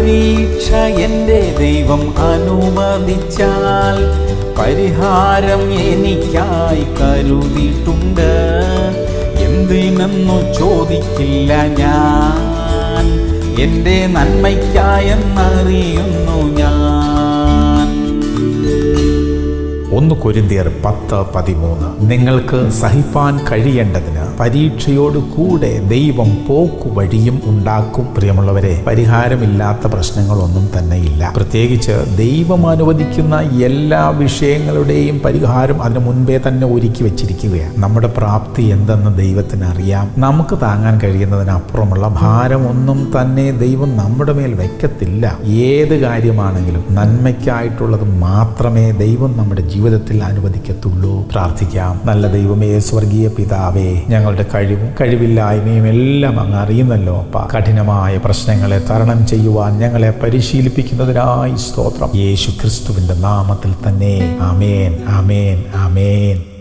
പരീക്ഷ എൻ്റെ ദൈവം അനുവദിച്ചാൽ പരിഹാരം എനിക്കായി കരുതിയിട്ടുണ്ട് എന്തിനെന്നു ചോദിക്കില്ല ഞാൻ എൻ്റെ നന്മയ്ക്കായെന്നറിയുന്നു ഞാൻ ഒന്ന് കൊരിന്തിയർ പത്ത് പതിമൂന്ന് നിങ്ങൾക്ക് സഹിപ്പാൻ കഴിയേണ്ടതിന് പരീക്ഷയോട് കൂടെ ദൈവം പോക്കുവഴിയും ഉണ്ടാക്കും പ്രിയമുള്ളവരെ പരിഹാരമില്ലാത്ത പ്രശ്നങ്ങളൊന്നും തന്നെ ഇല്ല പ്രത്യേകിച്ച് ദൈവം അനുവദിക്കുന്ന എല്ലാ വിഷയങ്ങളുടെയും പരിഹാരം അതിനു മുൻപേ തന്നെ ഒരുക്കി വെച്ചിരിക്കുകയാണ് നമ്മുടെ പ്രാപ്തി എന്തെന്ന് ദൈവത്തിന് അറിയാം നമുക്ക് താങ്ങാൻ കഴിയുന്നതിനപ്പുറമുള്ള ഭാരമൊന്നും തന്നെ ദൈവം നമ്മുടെ മേൽ വെക്കത്തില്ല ഏത് കാര്യമാണെങ്കിലും നന്മയ്ക്കായിട്ടുള്ളത് മാത്രമേ ദൈവം നമ്മുടെ ജീവിതത്തിൽ അനുവദിക്കത്തുള്ളൂ പ്രാർത്ഥിക്കാം നല്ല ദൈവമേ സ്വർഗീയ പിതാവേ ഞങ്ങളുടെ കഴിവും കഴിവില്ലായ്മയും എല്ലാം അങ്ങ് അറിയുന്നല്ലോ അപ്പ കഠിനമായ പ്രശ്നങ്ങളെ തരണം ചെയ്യുവാൻ ഞങ്ങളെ പരിശീലിപ്പിക്കുന്നതിനായി സ്തോത്രം യേശു ക്രിസ്തുവിന്റെ നാമത്തിൽ തന്നെ ആമേൻ ആമേൻ ആമേൻ